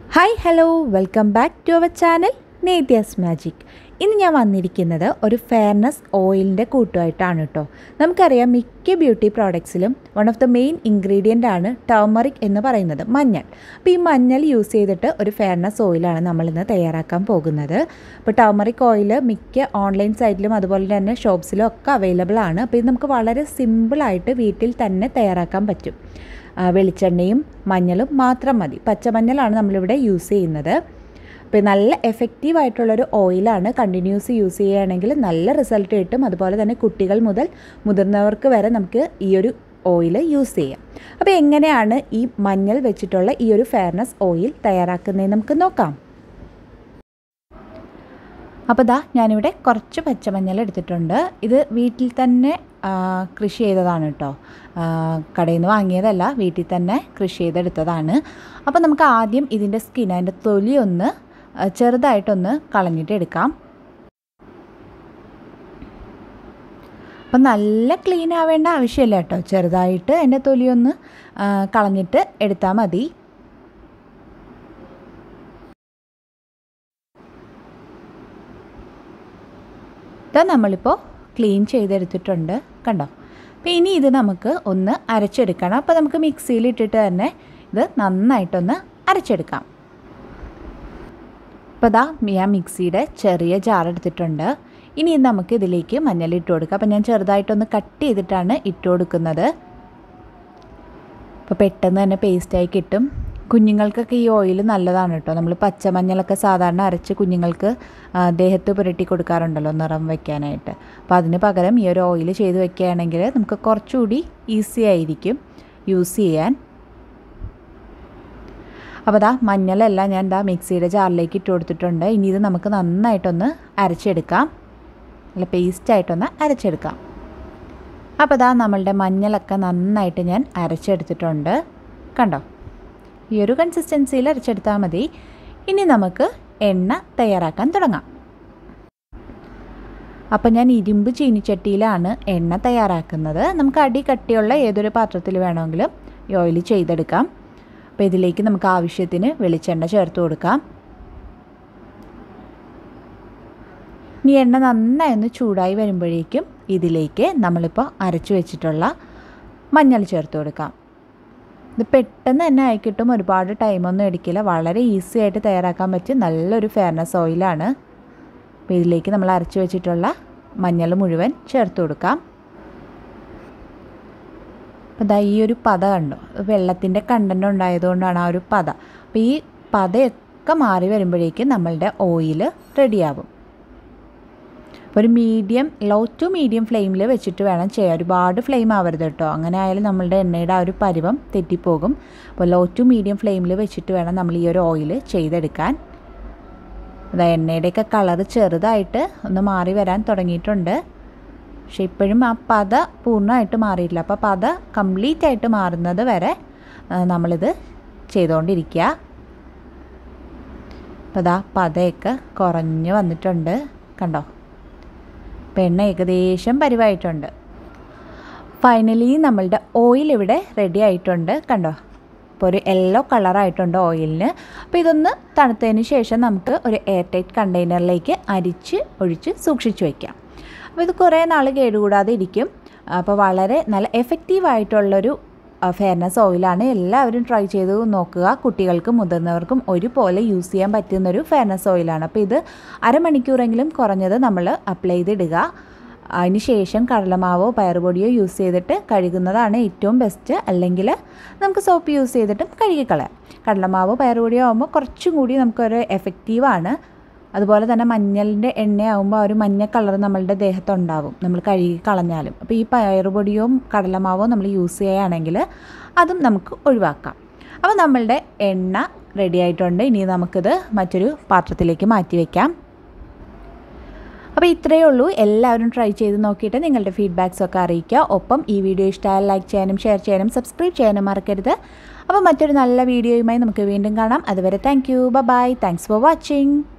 hi hello welcome back to our channel Nethya's magic ഇന്ന് ഞാൻ വന്നിരിക്കുന്നത് ഒരു ഫെയർനെസ് ഓയിലിൻ്റെ കൂട്ടുമായിട്ടാണ് കേട്ടോ നമുക്കറിയാം മിക്ക ബ്യൂട്ടി പ്രോഡക്ട്സിലും one of the main ingredient ആണ് ടർമറിക് എന്ന് പറയുന്നത് മഞ്ഞൾ അപ്പോൾ ഈ മഞ്ഞൾ യൂസ് ചെയ്തിട്ട് ഒരു ഫെയർനെസ് ഓയിലാണ് നമ്മളിന്ന് തയ്യാറാക്കാൻ പോകുന്നത് അപ്പോൾ ടർമറിക് ഓയിൽ മിക്ക ഓൺലൈൻ സൈറ്റിലും അതുപോലെ തന്നെ ഷോപ്സിലും ഒക്കെ അവൈലബിൾ ആണ് അപ്പോൾ ഇത് നമുക്ക് വളരെ സിമ്പിളായിട്ട് വീട്ടിൽ തന്നെ തയ്യാറാക്കാൻ പറ്റും ആ, വെളിച്ചെണ്ണയും മഞ്ഞളും മാത്രം മതി പച്ചമഞ്ഞളാണ് നമ്മളിവിടെ യൂസ് ചെയ്യുന്നത് അപ്പോൾ നല്ല എഫക്റ്റീവ് ആയിട്ടുള്ളൊരു ഓയിലാണ് കണ്ടിന്യൂസ് യൂസ് ചെയ്യുകയാണെങ്കിൽ നല്ല റിസൾട്ട് കിട്ടും അതുപോലെ തന്നെ കുട്ടികൾ മുതൽ മുതിർന്നവർക്ക് വരെ നമുക്ക് ഈ ഒരു ഓയിൽ യൂസ് ചെയ്യാം അപ്പോൾ എങ്ങനെയാണ് ഈ മഞ്ഞൾ വെച്ചിട്ടുള്ള ഈ ഒരു ഫെയർനെസ് ഓയിൽ തയ്യാറാക്കുന്നതെന്ന് നമുക്ക് നോക്കാം അപ്പോൾ ദാ ഞാനിവിടെ കുറച്ച് പച്ചമഞ്ഞൾ എടുത്തിട്ടുണ്ട് ഇത് വീട്ടിൽ തന്നെ ആ, കൃഷി ചെയ്തതാണ് കേട്ടോ ആ, കടയിൽ നിന്ന് വാങ്ങിയതല്ല വീട്ടിൽ തന്നെ കൃഷി ചെയ്തെടുത്തതാണ് അപ്പോൾ നമുക്ക് ആദ്യം ഇതിൻ്റെ സ്കിൻ അതിൻ്റെ തൊലി ഒന്ന് ആ, ചെറുതായിട്ടൊന്ന് കളഞ്ഞിട്ട് എടുക്കാം അപ്പം നല്ല ക്ലീൻ ആവേണ്ട ആവശ്യമില്ല കേട്ടോ ചെറുതായിട്ട് അതിൻ്റെ തൊലി ഒന്ന് ആ, കളഞ്ഞിട്ട് എടുത്താൽ മതി ഇതാ നമ്മളിപ്പോൾ ക്ലീൻ ചെയ്തെടുത്തിട്ടുണ്ട് കണ്ടോ അപ്പോൾ ഇനി ഇത് നമുക്ക് ഒന്ന് അരച്ചെടുക്കണം അപ്പോൾ നമുക്ക് മിക്സിയിൽ ഇട്ടിട്ട് തന്നെ ഇത് നന്നായിട്ടൊന്ന് അരച്ചെടുക്കാം അപ്പോൾ ദാ ഞാൻ മിക്സിയുടെ ചെറിയ ജാർ എടുത്തിട്ടുണ്ട് ഇനി ഇത് നമുക്ക് ഇതിലേക്ക് മഞ്ഞൾ ഇട്ട് കൊടുക്കാം അപ്പോൾ ഞാൻ ചെറുതായിട്ടൊന്ന് കട്ട് ചെയ്തിട്ടാണ് ഇട്ട് കൊടുക്കുന്നത് അപ്പോൾ പെട്ടെന്ന് തന്നെ പേസ്റ്റായി കിട്ടും കുഞ്ഞുങ്ങൾക്കൊക്കെ ഈ ഓയിൽ നല്ലതാണ് കേട്ടോ നമ്മൾ പച്ചമഞ്ഞളൊക്കെ സാധാരണ അരച്ച് കുഞ്ഞുങ്ങൾക്ക് ആ, ദേഹത്ത് പുരട്ടി കൊടുക്കാറുണ്ടല്ലോ നിറം വയ്ക്കാനായിട്ട് അപ്പോൾ അതിന് പകരം ഈ ഒരു ഓയിൽ ചെയ്ത് വെക്കുകയാണെങ്കിൽ നമുക്ക് കുറച്ചുകൂടി ഈസി ആയിരിക്കും യൂസ് ചെയ്യാൻ അപ്പോൾ ദാ മഞ്ഞളെല്ലാം ഞാൻ ദാ മിക്സിയുടെ ജാറിലേക്ക് ഇട്ട് കൊടുത്തിട്ടുണ്ട് ഇനി ഇത് നമുക്ക് നന്നായിട്ടൊന്ന് അരച്ചെടുക്കാം നല്ല പേസ്റ്റായിട്ടൊന്ന് അരച്ചെടുക്കാം അപ്പോൾ ദാ നമ്മളുടെ മഞ്ഞളൊക്കെ നന്നായിട്ട് ഞാൻ അരച്ചെടുത്തിട്ടുണ്ട് കണ്ടോ ഈ ഒരു കൺസിസ്റ്റൻസിയിൽ അരച്ചെടുത്താൽ മതി ഇനി നമുക്ക് എണ്ണ തയ്യാറാക്കാൻ തുടങ്ങാം അപ്പം ഞാൻ ഇരുമ്പ് ചീനിച്ചട്ടിയിലാണ് എണ്ണ തയ്യാറാക്കുന്നത് നമുക്ക് അടി കട്ടിയുള്ള ഏതൊരു പാത്രത്തിൽ വേണമെങ്കിലും ഈ ഓയിൽ ചെയ്തെടുക്കാം അപ്പോൾ ഇതിലേക്ക് നമുക്ക് ആവശ്യത്തിന് വെളിച്ചെണ്ണ ചേർത്ത് കൊടുക്കാം ഇനി എണ്ണ നന്നായി ഒന്ന് ചൂടായി വരുമ്പോഴേക്കും ഇതിലേക്ക് നമ്മളിപ്പോൾ അരച്ചു വെച്ചിട്ടുള്ള മഞ്ഞൾ ചേർത്ത് കൊടുക്കാം ഇത് പെട്ടെന്ന് തന്നെ ആയി കിട്ടും ഒരുപാട് ടൈമൊന്നും എടുക്കില്ല വളരെ ഈസി ആയിട്ട് തയ്യാറാക്കാൻ പറ്റിയ നല്ലൊരു ഫെയർനെസ് ഓയിലാണ് അപ്പോൾ ഇതിലേക്ക് നമ്മൾ അരച്ചു വെച്ചിട്ടുള്ള മഞ്ഞൾ മുഴുവൻ ചേർത്ത് കൊടുക്കാം അപ്പോൾ ദാ ഈ ഒരു പത കണ്ടോ വെള്ളത്തിൻ്റെ കണ്ടൻ്റ് ഉണ്ടായതുകൊണ്ടാണ് ആ ഒരു പത അപ്പോൾ ഈ പതയൊക്കെ മാറി വരുമ്പോഴേക്കും നമ്മളുടെ ഓയിൽ റെഡിയാവും അപ്പോൾ ഒരു മീഡിയം ലോ ടു മീഡിയം ഫ്ലെയിമിൽ വെച്ചിട്ട് വേണം ചെയ്യാൻ ഒരുപാട് ഫ്ലെയിം ആവരുത് കേട്ടോ അങ്ങനെ ആയാലും നമ്മളുടെ എണ്ണയുടെ ആ ഒരു പരുവം തെറ്റിപ്പോകും അപ്പോൾ ലോ ടു മീഡിയം ഫ്ലെയിമിൽ വെച്ചിട്ട് വേണം നമ്മൾ ഈ ഒരു ഓയിൽ ചെയ്തെടുക്കാൻ അതാ എണ്ണയുടെയൊക്കെ കളറ് ചെറുതായിട്ട് ഒന്ന് മാറി വരാൻ തുടങ്ങിയിട്ടുണ്ട് പക്ഷെ ഇപ്പോഴും ആ പത പൂർണ്ണമായിട്ട് മാറിയിട്ടില്ല അപ്പോൾ പത കംപ്ലീറ്റ് ആയിട്ട് മാറുന്നത് വരെ ആ, നമ്മളിത് ചെയ്തുകൊണ്ടിരിക്കുക അപ്പോൾ അതാ പതയൊക്കെ കുറഞ്ഞ് വന്നിട്ടുണ്ട് കണ്ടോ അപ്പോൾ എണ്ണ ഏകദേശം പരിവായിട്ടുണ്ട് ഫൈനലി നമ്മളുടെ ഓയിൽ ഇവിടെ റെഡി ആയിട്ടുണ്ട് കണ്ടോ ഇപ്പോൾ ഒരു യെല്ലോ കളറായിട്ടുണ്ട് ഓയിലിന് അപ്പോൾ ഇതൊന്ന് തണുത്തതിന് ശേഷം നമുക്ക് ഒരു എയർ ടൈറ്റ് കണ്ടെയ്നറിലേക്ക് അരിച്ച് ഒഴിച്ച് സൂക്ഷിച്ച് വയ്ക്കാം അപ്പോൾ ഇത് കുറേ നാൾ കേടുകൂടാതെ ഇരിക്കും അപ്പോൾ വളരെ നല്ല എഫക്റ്റീവായിട്ടുള്ളൊരു ഫെയർനെസ് ഓയിലാണ് എല്ലാവരും ട്രൈ ചെയ്ത് നോക്കുക കുട്ടികൾക്കും മുതിർന്നവർക്കും ഒരുപോലെ യൂസ് ചെയ്യാൻ പറ്റുന്നൊരു ഫെയർനെസ് ഓയിലാണ് അപ്പോൾ ഇത് അരമണിക്കൂറെങ്കിലും കുറഞ്ഞത് നമ്മൾ അപ്ലൈ ചെയ്തിടുക അതിന് ശേഷം കടലമാവോ പയറുപൊടിയോ യൂസ് ചെയ്തിട്ട് കഴുകുന്നതാണ് ഏറ്റവും ബെസ്റ്റ് അല്ലെങ്കിൽ നമുക്ക് സോപ്പ് യൂസ് ചെയ്തിട്ടും കഴുകിക്കളയാം കടലമാവോ പയറുപൊടിയോ ആകുമ്പോൾ കുറച്ചും കൂടി നമുക്കൊരു എഫക്റ്റീവാണ് അതുപോലെ തന്നെ മഞ്ഞളിൻ്റെ എണ്ണയാകുമ്പോൾ ആ ഒരു മഞ്ഞ കളർ നമ്മളുടെ ദേഹത്തുണ്ടാവും നമ്മൾ കഴുകി കളഞ്ഞാലും അപ്പോൾ ഈ പയറുപൊടിയോ കടലമാവോ നമ്മൾ യൂസ് ചെയ്യുകയാണെങ്കിൽ അതും നമുക്ക് ഒഴിവാക്കാം അപ്പോൾ നമ്മളുടെ എണ്ണ റെഡി ആയിട്ടുണ്ട് ഇനി നമുക്കിത് മറ്റൊരു പാത്രത്തിലേക്ക് മാറ്റി വയ്ക്കാം അപ്പോൾ ഇത്രയേ ഉള്ളൂ എല്ലാവരും ട്രൈ ചെയ്ത് നോക്കിയിട്ട് നിങ്ങളുടെ ഫീഡ്ബാക്സ് ഒക്കെ അറിയിക്കുക ഒപ്പം ഈ വീഡിയോ ഇഷ്ടമായാൽ ലൈക്ക് ചെയ്യാനും ഷെയർ ചെയ്യാനും സബ്സ്ക്രൈബ് ചെയ്യാനും മറക്കരുത് അപ്പോൾ മറ്റൊരു നല്ല വീഡിയോയുമായി നമുക്ക് വീണ്ടും കാണാം അതുവരെ thank you bye thanks for watching